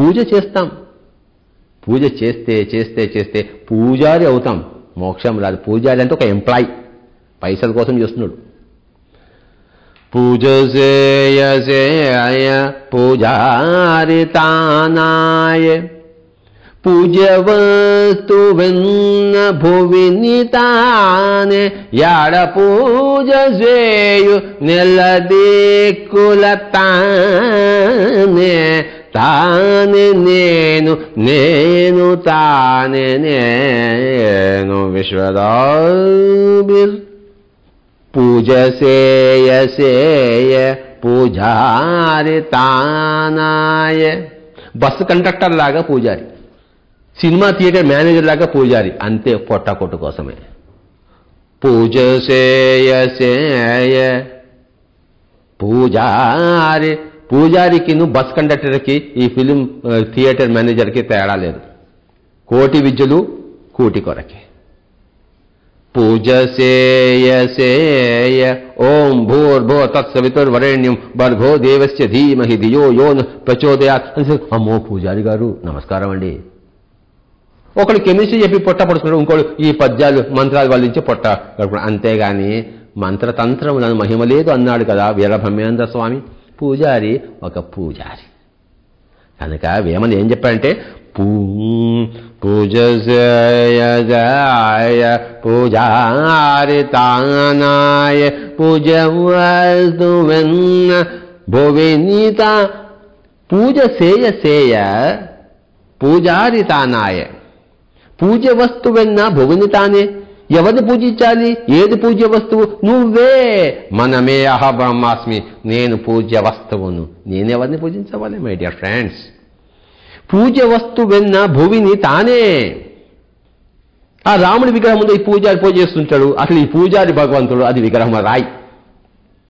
పూజ చేస్తాం పూజ చేస్తే చేస్తే చేస్తే పూజారి అవుతాం మోక్షం రాదు పూజారి అంటే ఒక ఎంప్లాయ్ పైసల కోసం చేస్తున్నాడు పూజ సేయ సేయ పూజారి తానాయ పూజ వస్తువెన్న భువిని తానే యాడ పూజ చేయు నెలదిక్కుల తానే తానే నేను నేను తానే నేను విశ్వదాభిర్ పూజ సేయ సేయ పూజారి తానాయ బస్సు కండక్టర్ లాగా పూజారి సినిమా థియేటర్ మేనేజర్ లాగా పూజారి అంతే పొట్ట కొట్టు కోసమే పూజ సేయ సేయ పూజారి పూజారికి నువ్వు బస్ కండక్టర్కి ఈ ఫిలిం ఆ, థియేటర్ మేనేజర్కి తేడా లేదు కోటి విద్యలు కూటి కొరకే పూజ సేయ సేయ ఓం భూర్భో తత్సవితుర్వరేణ్యం భర్గో దేవస్య ధీమహి ధియో యో న ప్రచోదయాత్ అని అమ్మో పూజారి గారు నమస్కారం అండి ఒకడు కెమిస్ట్రీ చెప్పి పొట్ట పడుతున్నాడు ఇంకోడు ఈ పద్యాలు మంత్రాలు వల్లించి పొట్ట గడుపుతున్నాడు. అంతేగాని మంత్రతంత్రములను మహిమ లేదు అన్నాడు కదా వీరబ్రహ్మేంద్ర స్వామి పూజారి ఒక పూజారి కనుక వేమని ఏం చెప్పాడంటే పూ పూజ పూజారి తానాయ పూజ వస్తువెన్న భువినీత పూజ సేయ సేయ పూజారి తానాయ పూజ వస్తువెన్న భువిని తానే ఎవరిని పూజించాలి ఏది పూజ్య వస్తువు నువ్వే మనమే అహ బ్రహ్మాస్మి నేను పూజ్య వస్తువును నేనెవరిని పూజించవాలి మై డియర్ ఫ్రెండ్స్ పూజ వస్తువెన్న భువిని తానే ఆ రాముడి విగ్రహం ముందు ఈ పూజారి పూజ చేస్తుంటాడు అసలు ఈ పూజారి భగవంతుడు అది విగ్రహం రాయి